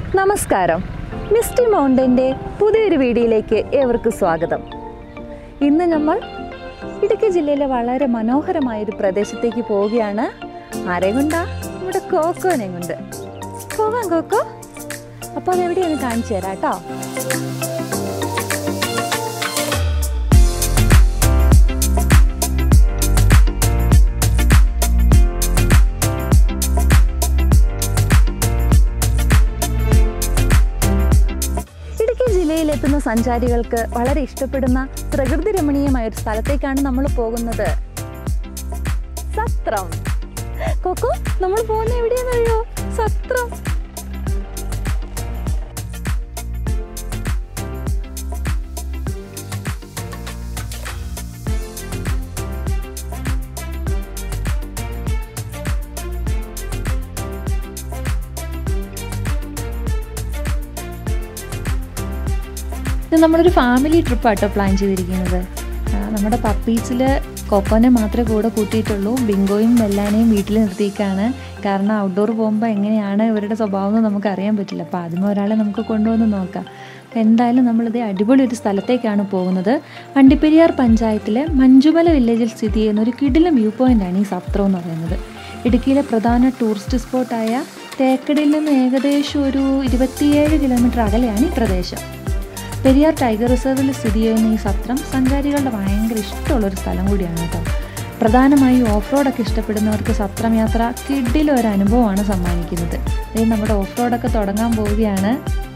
നമസ്കാരം മിസ്റ്റി മൗണ്ടൻ്റെ പുതിയൊരു വീഡിയോയിലേക്ക് ഏവർക്കും സ്വാഗതം ഇന്ന് നമ്മൾ ഇടുക്കി ജില്ലയിലെ വളരെ മനോഹരമായ ഒരു പ്രദേശത്തേക്ക് പോവുകയാണ് ആരെ കൊണ്ടാ നമ്മുടെ കോക്കോനെ കൊണ്ട് പോകാം കോക്കോ അപ്പോൾ അതെവിടെയാണ് കാണിച്ചു തരാം കേട്ടോ ഇടുക്കി ജില്ലയിലെത്തുന്ന സഞ്ചാരികൾക്ക് വളരെ ഇഷ്ടപ്പെടുന്ന പ്രകൃതി രമണീയമായ ഒരു സ്ഥലത്തേക്കാണ് നമ്മൾ പോകുന്നത് സത്രം കൊക്കോ നമ്മൾ പോകുന്ന എവിടെയാണെന്നറിയോ സത്രം ഇത് നമ്മളൊരു ഫാമിലി ട്രിപ്പാട്ടോ പ്ലാൻ ചെയ്തിരിക്കുന്നത് ആ, നമ്മുടെ പപ്പീസിൽ കൊക്കോനെ മാത്രമേ കൂടെ കൂട്ടിയിട്ടുള്ളൂ ബിങ്കോയും വെല്ലാനെയും വീട്ടിൽ നിർത്തിയേക്കാണ് കാരണം ഔട്ട്ഡോർ പോകുമ്പോൾ എങ്ങനെയാണ് ഇവരുടെ സ്വഭാവം എന്ന് നമുക്ക് അറിയാൻ പറ്റില്ല അപ്പോൾ ആദ്യമേ ഒരാളെ നമുക്ക് കൊണ്ടുവന്ന് നോക്കാം അപ്പോൾ എന്തായാലും നമ്മളിത് അടിപൊളി ഒരു സ്ഥലത്തേക്കാണ് പോകുന്നത് വണ്ടിപ്പെരിയാർ പഞ്ചായത്തിലെ മഞ്ജുമല വില്ലേജിൽ സ്ഥിതി ചെയ്യുന്ന ഒരു കിടിലം വ്യൂ പോയിൻ്റാണ് ഈ സത്രം എന്ന് പറയുന്നത് ഇടുക്കിയിലെ പ്രധാന ടൂറിസ്റ്റ് സ്പോട്ടായ തേക്കടിയിൽ നിന്ന് ഏകദേശം ഒരു ഇരുപത്തിയേഴ് കിലോമീറ്റർ അകലെയാണ് ഈ പ്രദേശം പെരിയാർ ടൈഗർ റിസർവിൽ സ്ഥിതി ചെയ്യുന്ന ഈ സത്രം സഞ്ചാരികളുടെ ഭയങ്കര ഇഷ്ടമുള്ളൊരു സ്ഥലം കൂടിയാണ് കേട്ടോ പ്രധാനമായും ഓഫ് റോഡൊക്കെ ഇഷ്ടപ്പെടുന്നവർക്ക് സത്രം യാത്ര കിഡിലും ഒരു അനുഭവമാണ് സമ്മാനിക്കുന്നത് ഇത് നമ്മുടെ ഓഫ് റോഡൊക്കെ തുടങ്ങാൻ പോവുകയാണ്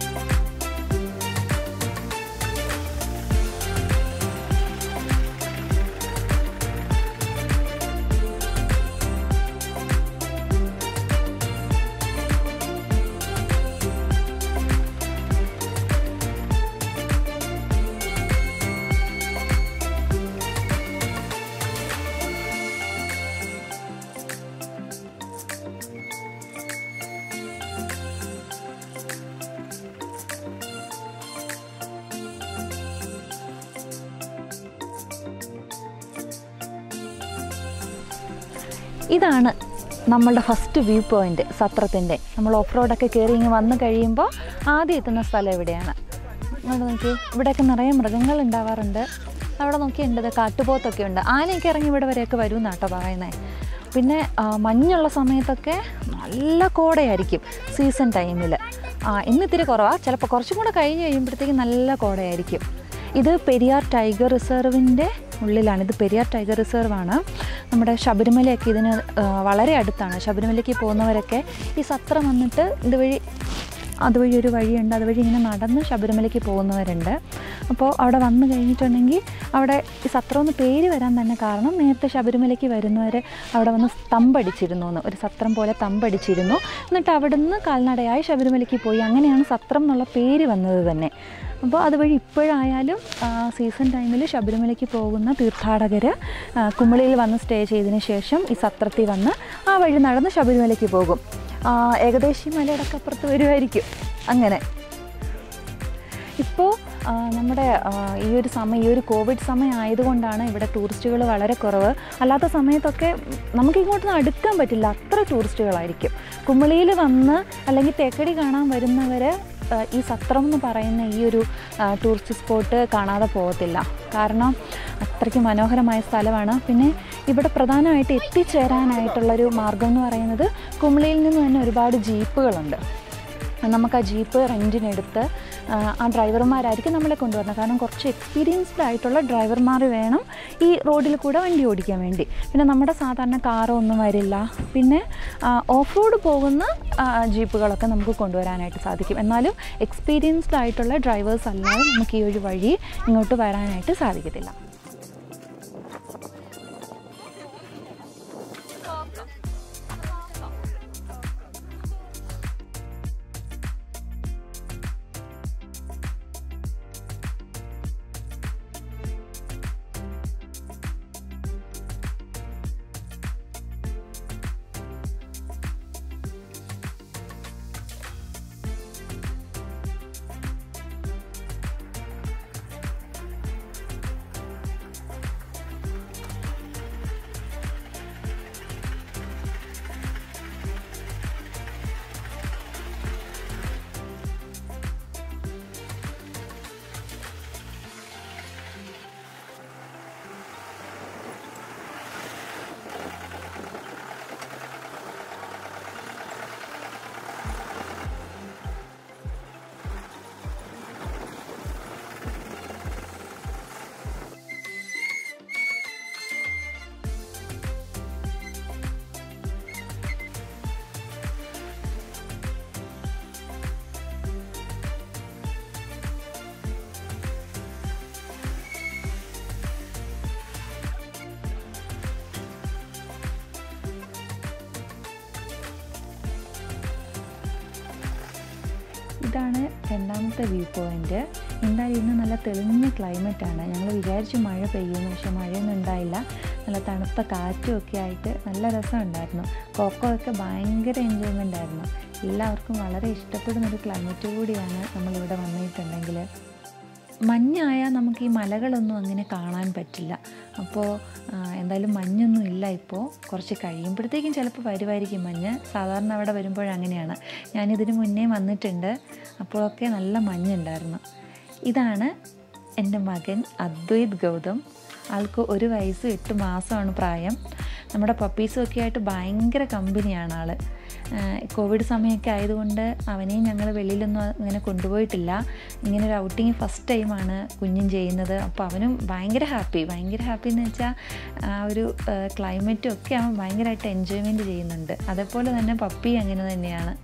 ഇതാണ് നമ്മളുടെ ഫസ്റ്റ് വ്യൂ പോയിന്റ് സത്രത്തിൻ്റെ നമ്മൾ ഓഫ് റോഡൊക്കെ കയറി ഇങ്ങ് വന്ന് കഴിയുമ്പോൾ ആദ്യം എത്തുന്ന സ്ഥലം എവിടെയാണ് അവിടെ നോക്കി ഇവിടെയൊക്കെ നിറയെ മൃഗങ്ങൾ ഉണ്ടാവാറുണ്ട് അവിടെ നോക്കിയുണ്ട് കാട്ടുപോത്തൊക്കെ ഉണ്ട് ആനയൊക്കെ ഇറങ്ങി ഇവിടെ വരെയൊക്കെ വരും എന്നാട്ടോ പറയുന്നത് പിന്നെ ആ, മഞ്ഞുള്ള സമയത്തൊക്കെ നല്ല കോടയായിരിക്കും സീസൺ ടൈമിൽ ഇന്ന് ഇത്തിരി കുറവാണ് ചിലപ്പോൾ കുറച്ചും കൂടെ കഴിഞ്ഞ് കഴിയുമ്പോഴത്തേക്കും നല്ല കോടയായിരിക്കും ഇത് പെരിയാർ ടൈഗർ റിസർവിൻ്റെ ഉള്ളിലാണ് ഇത് പെരിയാർ ടൈഗർ റിസർവാണ് നമ്മുടെ ശബരിമലയൊക്കെ ഇതിന് ആ, വളരെ അടുത്താണ് ശബരിമലയ്ക്ക് പോകുന്നവരൊക്കെ ഈ സത്രം വന്നിട്ട് ഇതുവഴി അതുവഴി ഒരു വഴിയുണ്ട് അതുവഴി ഇങ്ങനെ നടന്ന് ശബരിമലയ്ക്ക് പോകുന്നവരുണ്ട് അപ്പോൾ അവിടെ വന്നു കഴിഞ്ഞിട്ടുണ്ടെങ്കിൽ അവിടെ ഈ സത്രം എന്ന് പേര് വരാൻ തന്നെ കാരണം നേരത്തെ ശബരിമലയ്ക്ക് വരുന്നവർ അവിടെ വന്ന് തമ്പടിച്ചിരുന്നു എന്ന് ഒരു സത്രം പോലെ തമ്പടിച്ചിരുന്നു എന്നിട്ട് അവിടുന്ന് കാൽനടയായി ശബരിമലയ്ക്ക് പോയി അങ്ങനെയാണ് സത്രം എന്നുള്ള പേര് വന്നത് തന്നെ അപ്പോൾ അതുവഴി ഇപ്പോഴായാലും ആ, സീസൺ ടൈമിൽ ശബരിമലയ്ക്ക് പോകുന്ന തീർത്ഥാടകർ കുമളിയിൽ വന്ന് സ്റ്റേ ചെയ്തതിന് ശേഷം ഈ സത്രത്തിൽ വന്ന് ആ വഴി നടന്ന് ശബരിമലയ്ക്ക് പോകും ആ, ഏകദേശം ഈ മലയുടെ ഒക്കെ അപ്പുറത്ത് വരുമായിരിക്കും അങ്ങനെ ഇപ്പോൾ നമ്മുടെ ആ, ഈ ഒരു സമയം ഈ ഒരു കോവിഡ് സമയം ആയതുകൊണ്ടാണ് ഇവിടെ ടൂറിസ്റ്റുകൾ വളരെ കുറവ് അല്ലാത്ത സമയത്തൊക്കെ നമുക്ക് ഇങ്ങോട്ടൊന്നും അടുക്കാൻ പറ്റില്ല അത്ര ടൂറിസ്റ്റുകളായിരിക്കും കുമളിയിൽ വന്ന് അല്ലെങ്കിൽ തേക്കടി കാണാൻ വരുന്നവർ ഈ സത്രം എന്ന് പറയുന്ന ഈ ഒരു ആ, ടൂറിസ്റ്റ് സ്പോട്ട് കാണാതെ പോകത്തില്ല കാരണം അത്രയ്ക്ക് മനോഹരമായ സ്ഥലമാണ് പിന്നെ ഇവിടെ പ്രധാനമായിട്ട് എത്തിച്ചേരാനായിട്ടുള്ളൊരു മാർഗം എന്ന് പറയുന്നത് കുമളിയിൽ നിന്ന് തന്നെ ഒരുപാട് ജീപ്പുകളുണ്ട് നമുക്ക് ആ ജീപ്പ് റെൻറ്റിനെടുത്ത് ആ, ആ ഡ്രൈവർമാരായിരിക്കും നമ്മളെ കൊണ്ടുവരുന്നത് കാരണം കുറച്ച് എക്സ്പീരിയൻസ്ഡ് ആയിട്ടുള്ള ഡ്രൈവർമാർ വേണം ഈ റോഡിൽ കൂടെ വണ്ടി ഓടിക്കാൻ വേണ്ടി പിന്നെ നമ്മുടെ സാധാരണ കാറോ ഒന്നും വരില്ല പിന്നെ ഓഫ് റോഡ് പോകുന്ന ആ, ജീപ്പുകളൊക്കെ നമുക്ക് കൊണ്ടുവരാനായിട്ട് സാധിക്കും എന്നാലും എക്സ്പീരിയൻസ്ഡ് ആയിട്ടുള്ള ഡ്രൈവേഴ്സ് അല്ലാതെ നമുക്ക് ഈ ഒരു വഴി ഇങ്ങോട്ട് വരാനായിട്ട് സാധിക്കത്തില്ല ഇതാണ് രണ്ടാമത്തെ വ്യൂ പോയിൻ്റ് എന്തായാലും ഇന്ന് നല്ല തെളിഞ്ഞ ക്ലൈമറ്റാണ് ഞങ്ങൾ വിചാരിച്ചു മഴ പെയ്യുമെന്ന് പക്ഷെ മഴയൊന്നും ഉണ്ടായില്ല നല്ല തണുത്ത കാറ്റും ഒക്കെ ആയിട്ട് നല്ല രസമുണ്ടായിരുന്നു കൊക്കോ ഒക്കെ ഭയങ്കര എൻജോയ്മെൻ്റ് ആയിരുന്നു എല്ലാവർക്കും വളരെ ഇഷ്ടപ്പെടുന്ന ഒരു ക്ലൈമറ്റ് കൂടിയാണ് നമ്മളിവിടെ വന്നിട്ടുണ്ടെങ്കിൽ മഞ്ഞായാൽ നമുക്ക് ഈ മലകളൊന്നും അങ്ങനെ കാണാൻ പറ്റില്ല അപ്പോൾ ആ, എന്തായാലും മഞ്ഞൊന്നും ഇല്ല ഇപ്പോൾ കുറച്ച് കഴിയുമ്പോഴത്തേക്കും ചിലപ്പോൾ വരുമായിരിക്കും മഞ്ഞ് സാധാരണ അവിടെ വരുമ്പോഴങ്ങനെയാണ് ഞാനിതിന് മുന്നേ വന്നിട്ടുണ്ട് അപ്പോഴൊക്കെ നല്ല മഞ്ഞുണ്ടായിരുന്നു ഇതാണ് എൻ്റെ മകൻ അദ്വൈത് ഗൗതം ആൾക്ക് ഒരു വയസ്സ് എട്ട് മാസമാണ് പ്രായം നമ്മുടെ പപ്പീസും ഒക്കെ ആയിട്ട് ഭയങ്കര കമ്പനിയാണ് ആൾ കോവിഡ് സമയമൊക്കെ ആയതുകൊണ്ട് അവനെയും ഞങ്ങൾ വെളിയിലൊന്നും ഇങ്ങനെ കൊണ്ടുപോയിട്ടില്ല ഇങ്ങനെ ഒരു ഔട്ടിങ് ഫസ്റ്റ് ടൈമാണ് കുഞ്ഞും ചെയ്യുന്നത് അപ്പോൾ അവനും ഭയങ്കര ഹാപ്പി ഭയങ്കര ഹാപ്പി എന്ന് വെച്ചാൽ ആ ഒരു ക്ലൈമറ്റും ഒക്കെ അവൻ ഭയങ്കരമായിട്ട് എൻജോയ്മെൻറ്റ് ചെയ്യുന്നുണ്ട് അതേപോലെ തന്നെ പപ്പി അങ്ങനെ തന്നെയാണ്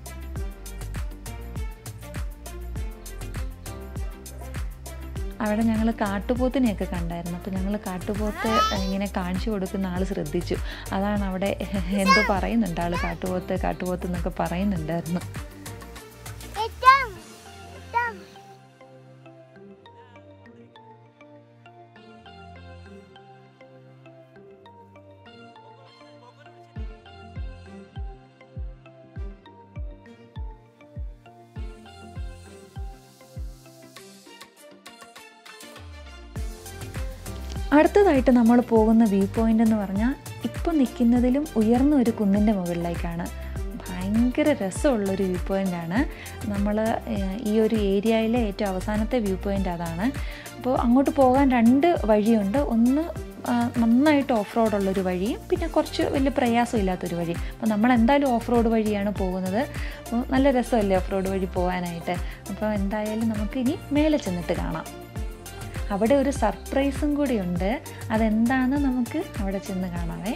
അവിടെ ഞങ്ങൾ കാട്ടുപോത്തിനെയൊക്കെ കണ്ടായിരുന്നു അപ്പോൾ ഞങ്ങൾ കാട്ടുപോത്ത് ഇങ്ങനെ കാണിച്ചു കൊടുക്കുന്ന ആൾ ശ്രദ്ധിച്ചു അതാണ് അവിടെ എന്തോ പറയുന്നുണ്ട് ആൾ കാട്ടുപോത്ത് കാട്ടുപോത്ത് എന്നൊക്കെ പറയുന്നുണ്ടായിരുന്നു Item. Item. അടുത്തതായിട്ട് നമ്മൾ പോകുന്ന വ്യൂ പോയിന്റ് എന്ന് പറഞ്ഞാൽ ഇപ്പോൾ നിൽക്കുന്നതിലും ഉയർന്ന ഒരു കുന്നിൻ്റെ മുകളിലേക്കാണ് ഭയങ്കര രസമുള്ളൊരു വ്യൂ പോയിൻ്റാണ് നമ്മൾ ഈ ഒരു ഏരിയയിലെ ഏറ്റവും അവസാനത്തെ വ്യൂ പോയിൻ്റ് അതാണ് അപ്പോൾ അങ്ങോട്ട് പോകാൻ രണ്ട് വഴിയുണ്ട് ഒന്ന് ആ, നന്നായിട്ട് ഓഫ് റോഡുള്ളൊരു വഴിയും പിന്നെ കുറച്ച് വലിയ പ്രയാസമില്ലാത്തൊരു വഴി അപ്പോൾ നമ്മൾ എന്തായാലും ഓഫ് റോഡ് വഴിയാണ് പോകുന്നത് അപ്പോൾ നല്ല രസമല്ലേ ഓഫ് റോഡ് വഴി പോകാനായിട്ട് അപ്പോൾ എന്തായാലും നമുക്ക് ഇനി മേലെ ചെന്നിട്ട് കാണാം അവിടെ ഒരു സർപ്രൈസും കൂടിയുണ്ട് അതെന്താണെന്ന് നമുക്ക് അവിടെ ചെന്ന് കാണാവേ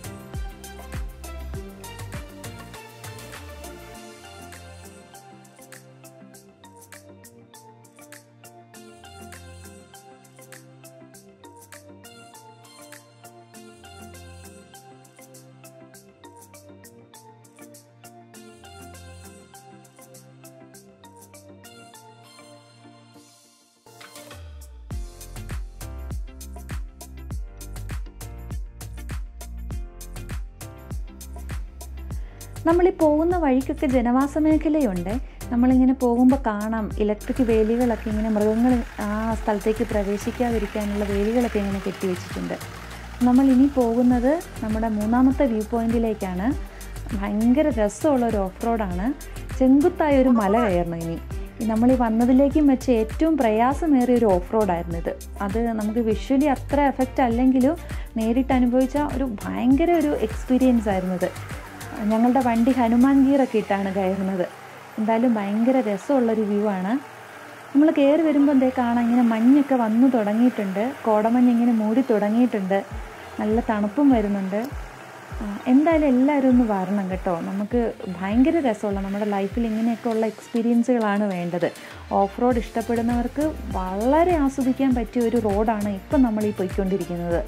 നമ്മളീ പോകുന്ന വഴിക്കൊക്കെ ജനവാസ മേഖലയുണ്ട് നമ്മളിങ്ങനെ പോകുമ്പോൾ കാണാം ഇലക്ട്രിക് വേലികളൊക്കെ ഇങ്ങനെ മൃഗങ്ങൾ ആ സ്ഥലത്തേക്ക് പ്രവേശിക്കാതിരിക്കാനുള്ള വേലികളൊക്കെ ഇങ്ങനെ കെട്ടിവെച്ചിട്ടുണ്ട് നമ്മൾ ഇനി പോകുന്നത് നമ്മുടെ മൂന്നാമത്തെ വ്യൂ പോയിന്റിലേക്കാണ് ഭയങ്കര രസമുള്ള ഒരു ഓഫ് റോഡാണ് ചെങ്കുത്തായ ഒരു മല കയറണം ഇനി നമ്മൾ ഈ വന്നതിലേക്കും വെച്ച് ഏറ്റവും പ്രയാസമേറിയ ഒരു ഓഫ് റോഡായിരുന്നു ഇത് അത് നമുക്ക് വിഷ്വലി അത്ര എഫക്റ്റ് അല്ലെങ്കിലും നേരിട്ട് അനുഭവിച്ച ഒരു ഭയങ്കര ഒരു എക്സ്പീരിയൻസ് ആയിരുന്നു ഇത് ഞങ്ങളുടെ വണ്ടി ഹനുമാൻ ഗീറൊക്കെ ഇട്ടാണ് കയറുന്നത് എന്തായാലും ഭയങ്കര രസമുള്ളൊരു വ്യൂ ആണ് നമ്മൾ കയറി വരുമ്പോൾ എന്തേ കാണാം ഇങ്ങനെ മഞ്ഞൊക്കെ വന്നു തുടങ്ങിയിട്ടുണ്ട് കോടമഞ്ഞ് ഇങ്ങനെ മൂടി തുടങ്ങിയിട്ടുണ്ട് നല്ല തണുപ്പും വരുന്നുണ്ട് ആ, എന്തായാലും എല്ലാവരും ഒന്ന് വരണം കേട്ടോ നമുക്ക് ഭയങ്കര രസമുള്ള നമ്മുടെ ലൈഫിൽ ഇങ്ങനെയൊക്കെ ഉള്ള എക്സ്പീരിയൻസുകളാണ് വേണ്ടത് ഓഫ് റോഡ് ഇഷ്ടപ്പെടുന്നവർക്ക് വളരെ ആസ്വദിക്കാൻ പറ്റിയ ഒരു റോഡാണ് ഇപ്പം നമ്മൾ ഈ പോയിക്കൊണ്ടിരിക്കുന്നത്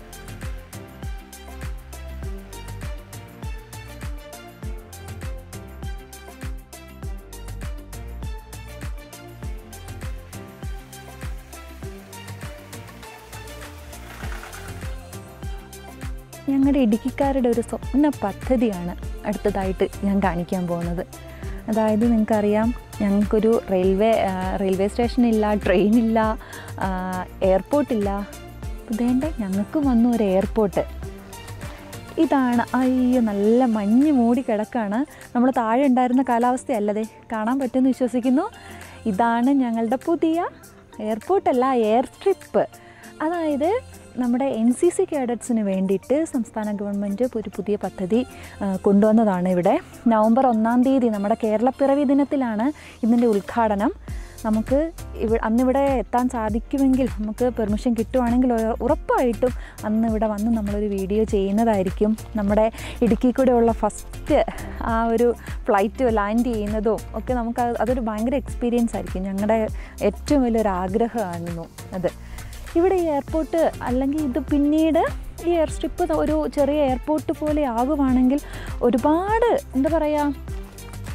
ഞങ്ങളുടെ ഇടുക്കിക്കാരുടെ ഒരു സ്വപ്ന പദ്ധതിയാണ് അടുത്തതായിട്ട് ഞാൻ കാണിക്കാൻ പോകുന്നത് അതായത് നിങ്ങൾക്കറിയാം ഞങ്ങൾക്കൊരു റെയിൽവേ ആ, റെയിൽവേ സ്റ്റേഷനില്ല ട്രെയിനില്ല എയർപോർട്ടില്ല ഇതേണ്ട ഞങ്ങൾക്ക് വന്നു ഒരു എയർപോർട്ട് ഇതാണ് അയ്യോ നല്ല മഞ്ഞ് മൂടി കിടക്കാണ് നമ്മൾ താഴെ ഉണ്ടായിരുന്ന കാലാവസ്ഥയല്ലതേ കാണാൻ പറ്റുമെന്ന് വിശ്വസിക്കുന്നു ഇതാണ് ഞങ്ങളുടെ പുതിയ എയർപോർട്ടല്ല എയർ സ്ട്രിപ്പ് അതായത് നമ്മുടെ എൻ സി സി കേഡറ്റ്സിന് വേണ്ടിയിട്ട് സംസ്ഥാന ഗവൺമെൻറ് ഒരു പുതിയ പദ്ധതി ആ, കൊണ്ടുവന്നതാണ് ഇവിടെ നവംബർ ഒന്നാം തീയതി നമ്മുടെ കേരളപ്പിറവി ദിനത്തിലാണ് ഇതിൻ്റെ ഉദ്ഘാടനം നമുക്ക് ഇവ അന്നിവിടെ എത്താൻ സാധിക്കുമെങ്കിൽ നമുക്ക് പെർമിഷൻ കിട്ടുവാണെങ്കിൽ ഉറ- ഉറപ്പായിട്ടും അന്ന് ഇവിടെ വന്ന് നമ്മളൊരു വീഡിയോ ചെയ്യുന്നതായിരിക്കും നമ്മുടെ ഇടുക്കി കൂടെയുള്ള ഫസ്റ്റ് ആ ഒരു ഫ്ലൈറ്റ് ലാൻഡ് ചെയ്യുന്നതും ഒക്കെ നമുക്ക് അത് അതൊരു ഭയങ്കര എക്സ്പീരിയൻസ് ആയിരിക്കും ഞങ്ങളുടെ ഏറ്റവും വലിയൊരു ആഗ്രഹമായിരുന്നു അത് ഇവിടെ ഈ എയർപോർട്ട് അല്ലെങ്കിൽ ഇത് പിന്നീട് ഈ എയർ സ്ട്രിപ്പ് ഒരു ചെറിയ എയർപോർട്ട് പോലെ ആകുവാണെങ്കിൽ ഒരുപാട് എന്താ പറയുക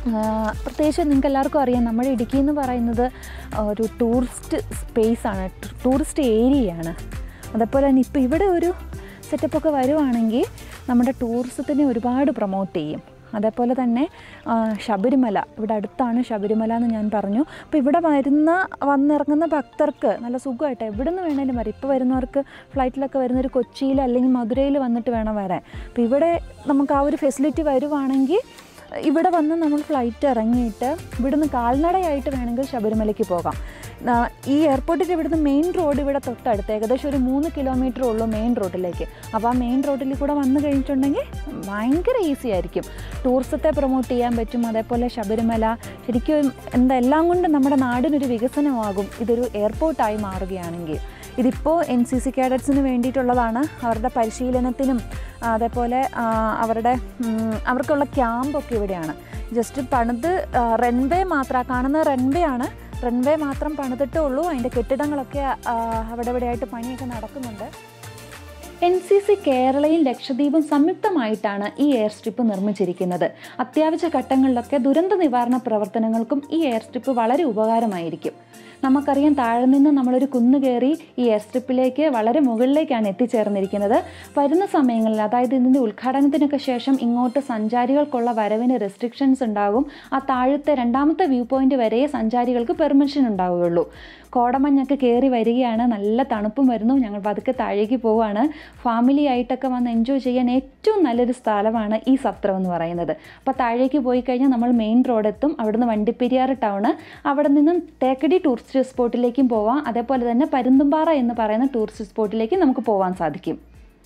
ആ, പ്രത്യേകിച്ച് നിങ്ങൾക്ക് എല്ലാവർക്കും അറിയാം നമ്മുടെ ഇടുക്കി എന്ന് പറയുന്നത് ഒരു ടൂറിസ്റ്റ് സ്പേസ് ആണ് ടൂറിസ്റ്റ് ഏരിയയാണ് അതേപോലെ തന്നെ ഇപ്പോൾ ഇവിടെ ഒരു സെറ്റപ്പൊക്കെ വരുവാണെങ്കിൽ നമ്മുടെ ടൂറിസത്തിനെ ഒരുപാട് പ്രൊമോട്ട് ചെയ്യും അതേപോലെ തന്നെ ആ, ശബരിമല ഇവിടെ അടുത്താണ് ശബരിമല എന്ന് ഞാൻ പറഞ്ഞു അപ്പോൾ ഇവിടെ വരുന്ന വന്നിറങ്ങുന്ന ഭക്തർക്ക് നല്ല സുഖമായിട്ട് എവിടെ നിന്ന് വേണേലും വരാം ഇപ്പോൾ വരുന്നവർക്ക് ഫ്ലൈറ്റിലൊക്കെ വരുന്നൊരു കൊച്ചിയിൽ അല്ലെങ്കിൽ മധുരയിൽ വന്നിട്ട് വേണം വരാൻ അപ്പോൾ ഇവിടെ നമുക്ക് ആ ഒരു ഫെസിലിറ്റി വരുവാണെങ്കിൽ ഇവിടെ വന്ന് നമ്മൾ ഫ്ലൈറ്റ് ഇറങ്ങിയിട്ട് ഇവിടുന്ന് കാൽനടയായിട്ട് വേണമെങ്കിൽ ശബരിമലയ്ക്ക് പോകാം ആ, ഈ എയർപോർട്ടിൻ്റെ ഇവിടുന്ന് മെയിൻ റോഡ് ഇവിടെ തൊട്ടടുത്ത് ഏകദേശം ഒരു മൂന്ന് കിലോമീറ്റർ ഉള്ളൂ മെയിൻ റോഡിലേക്ക് അപ്പോൾ ആ മെയിൻ റോഡിൽ കൂടെ വന്നു കഴിഞ്ഞിട്ടുണ്ടെങ്കിൽ ഭയങ്കര ഈസി ആയിരിക്കും ടൂറിസത്തെ പ്രൊമോട്ട് ചെയ്യാൻ പറ്റും അതേപോലെ ശബരിമല ശരിക്കും എന്താ എല്ലാം കൊണ്ടും നമ്മുടെ നാടിനൊരു വികസനമാകും ഇതൊരു എയർപോർട്ടായി മാറുകയാണെങ്കിൽ ഇതിപ്പോൾ എൻ സി സി കാഡറ്റ്സിന് വേണ്ടിയിട്ടുള്ളതാണ് അവരുടെ പരിശീലനത്തിനും അതേപോലെ ആ, അവരുടെ ഉം, അവർക്കുള്ള ക്യാമ്പൊക്കെ ഇവിടെയാണ് ജസ്റ്റ് പണിത് റൺവേ മാത്രം ആ കാണുന്ന റൺവേ ആണ് റൺവേ മാത്രം പണിതിട്ടേ ഉള്ളൂ അതിൻ്റെ കെട്ടിടങ്ങളൊക്കെ ആ, അവിടെ ഇവിടെയായിട്ട് പണിയൊക്കെ നടക്കുന്നുണ്ട് എൻ സി സി കേരളയും ലക്ഷദ്വീപും സംയുക്തമായിട്ടാണ് ഈ എയർ സ്ട്രിപ്പ് നിർമ്മിച്ചിരിക്കുന്നത് അത്യാവശ്യ ഘട്ടങ്ങളിലൊക്കെ ദുരന്ത നിവാരണ പ്രവർത്തനങ്ങൾക്കും ഈ എയർ സ്ട്രിപ്പ് വളരെ ഉപകാരമായിരിക്കും നമുക്കറിയാം താഴെ നിന്ന് നമ്മളൊരു കുന്ന് കയറി ഈ എയർ സ്ട്രിപ്പിലേക്ക് വളരെ മുകളിലേക്കാണ് എത്തിച്ചേർന്നിരിക്കുന്നത് വരുന്ന സമയങ്ങളിൽ അതായത് ഇതിൻ്റെ ഉദ്ഘാടനത്തിനൊക്കെ ശേഷം ഇങ്ങോട്ട് സഞ്ചാരികൾക്കുള്ള വരവിന് റെസ്ട്രിക്ഷൻസ് ഉണ്ടാകും ആ താഴത്തെ രണ്ടാമത്തെ വ്യൂ പോയിന്റ് വരെ സഞ്ചാരികൾക്ക് പെർമിഷൻ ഉണ്ടാവുകയുള്ളൂ കോടമഞ്ഞൊക്കെ കയറി വരികയാണ് നല്ല തണുപ്പും വരുന്നു ഞങ്ങൾ പതുക്കെ താഴേക്ക് പോവുകയാണ് ഫാമിലി ആയിട്ടൊക്കെ വന്ന് എൻജോയ് ചെയ്യാൻ ഏറ്റവും നല്ലൊരു സ്ഥലമാണ് ഈ സത്രം എന്ന് പറയുന്നത് അപ്പോൾ താഴേക്ക് പോയി കഴിഞ്ഞാൽ നമ്മൾ മെയിൻ റോഡ് എത്തും അവിടുന്ന് വണ്ടിപ്പെരിയാർ ടൗണ് അവിടെ നിന്നും തേക്കടി ടൂറിസ്റ്റ് സ്പോട്ടിലേക്കും പോവാം അതേപോലെ തന്നെ പരുന്തുംപാറ എന്ന് പറയുന്ന ടൂറിസ്റ്റ് സ്പോട്ടിലേക്ക് നമുക്ക് പോകാൻ സാധിക്കും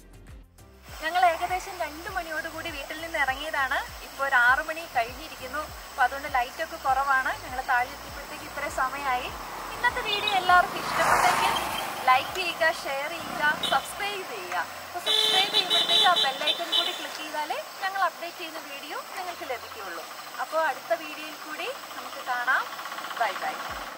ഞങ്ങൾ ഏകദേശം രണ്ട് മണിയോടുകൂടി വീട്ടിൽ നിന്ന് ഇറങ്ങിയതാണ് ഇപ്പോൾ ഒരു ആറു മണി കഴിഞ്ഞിരിക്കുന്നു അപ്പോൾ അതുകൊണ്ട് ലൈറ്റൊക്കെ കുറവാണ് ഞങ്ങൾ താഴെ എത്തിയപ്പോഴത്തേക്ക് ഇത്രയും സമയമായി ഇന്നത്തെ വീഡിയോ എല്ലാവർക്കും ഇഷ്ടപ്പെട്ടെങ്കിൽ ലൈക്ക് ചെയ്യുക ഷെയർ ചെയ്യുക സബ്സ്ക്രൈബ് ചെയ്യുക അപ്പോൾ സബ്സ്ക്രൈബ് ചെയ്യുമ്പോഴത്തേക്ക് ആ ബെല്ലൈക്കൺ കൂടി ക്ലിക്ക് ചെയ്താലേ ഞങ്ങൾ അപ്ഡേറ്റ് ചെയ്യുന്ന വീഡിയോ നിങ്ങൾക്ക് ലഭിക്കുകയുള്ളൂ അപ്പോൾ അടുത്ത വീഡിയോയിൽ കൂടി നമുക്ക് കാണാം ബൈ ബൈ